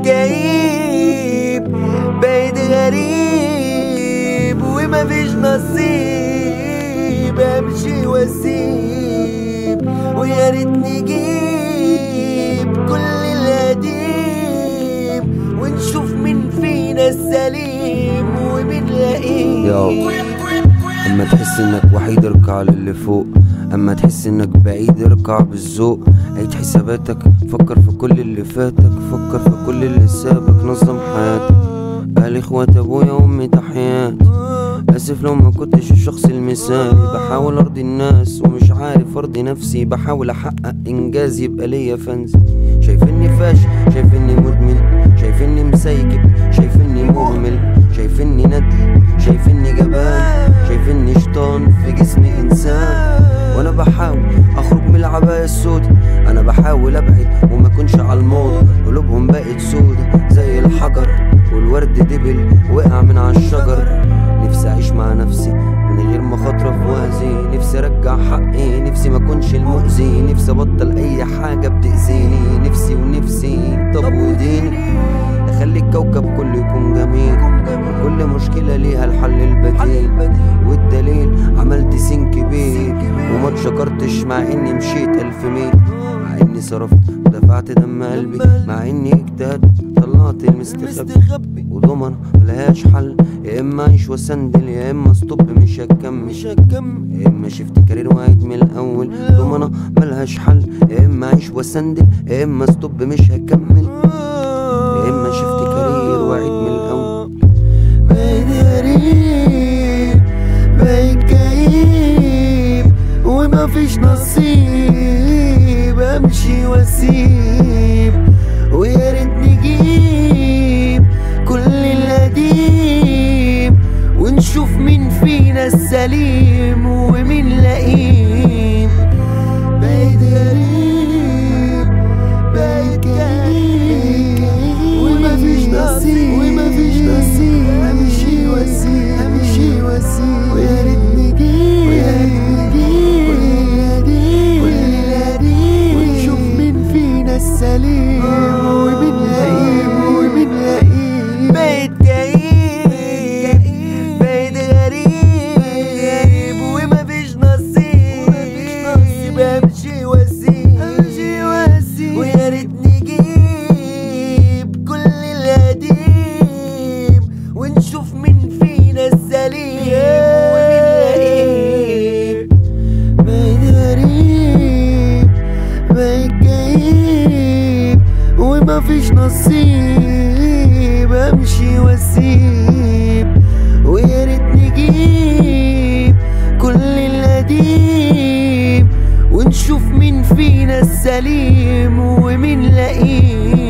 كئيب بقيت غريب ومفيش نصيب امشي واسيب ويا ريتني جيب كل القديم ونشوف مين فينا السليم ومين لئيم ياو اما تحس انك وحيد اركع للي فوق اما تحس انك بعيد اركع بالذوق عيد حساباتك فكر في كل اللي فاتك فكر في كل اللي سابك نظم حياتك قال اخوات ابويا وامي تحياتي اسف لو ما كنتش الشخص المثالي بحاول ارضي الناس ومش عارف ارضي نفسي بحاول احقق انجاز يبقى ليا فانز شايف اني فاشل شايف اني مدمن شايف اني مسيكب شايف اني مهمل شايف اني ندل شايف اني جبان شايف اني شيطان في جسم انسان وانا بحاول اخرج من العباية السود انا بحاول ابعد وما اكونش على الموضة قلوبهم بقت سودة زي الحجر والورد دبل وقع من على الشجر نفسي اعيش مع نفسي من غير مخاطرة في وازي نفسي ارجع حقي نفسي ما اكونش المؤذي نفسي ابطل اي حاجة بتأذيني نفسي ونفسي طب وديني اخلي الكوكب كله يكون جميل كل مشكلة ليها الحل البديل والدليل عملت سين كبير وما اتشكرتش مع اني مشيت الف ميل مع اني صرفت ودفعت دم قلبي مع اني اجتهدت طلعت المستخبي مستخبي وضمن ملهاش حل يا اما اعيش واسندل يا اما ستوب مش هكمل مش هكمل يا اما شفت كارير وعيد من الاول ضمنة ملهاش حل يا اما اعيش واسندل يا اما ستوب مش هكمل يا اما شفت كارير وعيد من الاول بقيت غريب بقيت كئيب ومفيش نصيب امشي واسيب ويا ريتني جيب كل القديم ونشوف مين فينا السليم ومين لئيم بقيت غريب بقيت كئيب ومفيش نصيب ومفيش نصيب امشي واسيب امشي واسيب ويا ريتني جيت ويا ريتني جيت كل القديم ونشوف مين فينا السليم ومين لئيم ومين لئيم بقيت كئيب بقيت غريب ومفيش نصيب امشي واسيب امشي واسيب ويا ريتني جيب كل القديم ونشوف مين فينا السليم ومين لئيم بقيت غريب بقيت كئيب ومفيش نصيب امشي واسيب ويا ريتني جيب كل القديم ونشوف مين فينا السليم ومين لئيم